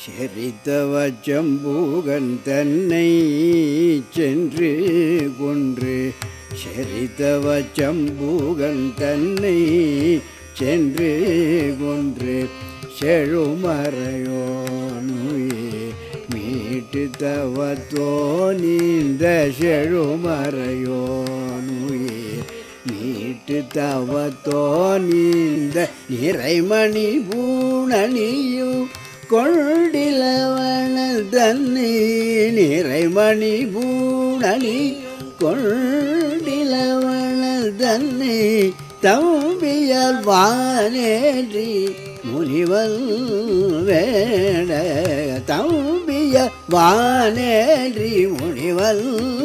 செரித்தவ சம்பூகன் தன்னை சென்று கொன்று செரித்தவ சம்பூகன் தன்னை சென்று கொன்று செழுமறையோனுயே மீட்டு தவத்தோ நீந்த செழுமறையோனுயே மீட்டு தவத்தோ நீந்த நிறைமணி பூணனியும் கொண்டிலவன தன்னை நிறைமணி பூணனி கொண்டிலவன தன்னை தம்பியல் வானேற்றி முனிவல் வேட தம்பிய வானேற்றி முனிவல்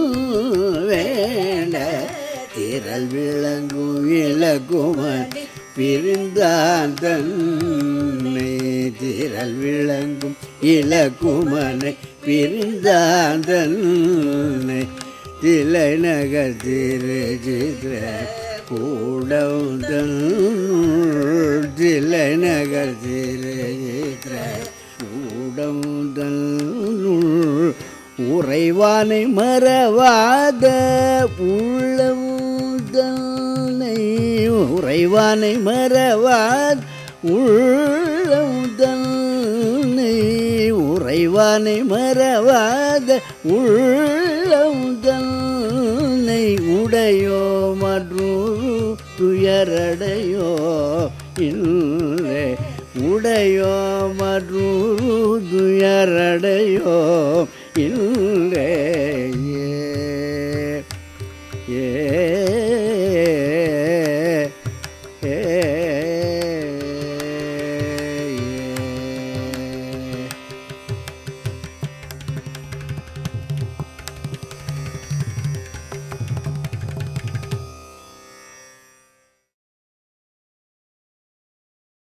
வேண்ட திரள் விளங்கும் விளக்குமன் பிரிந்தான் தன்னை திரள் விளங்கும் இலக்குமனை பிரிந்தான் தன்னை திலை நகர் திரு சித்திர கூடம் திலை நகர் திரு சித்திர கூடம் உறைவானை மறவாத உள்ளமுதனை உறைவானை மறவாத உள்ளமுதனை உறைவானை மறவாத உள்ளமுதனை உடையோ மற்றும் துயரடையோ இல்லை உடையோ மற்றும் துயரடையோ இல்லை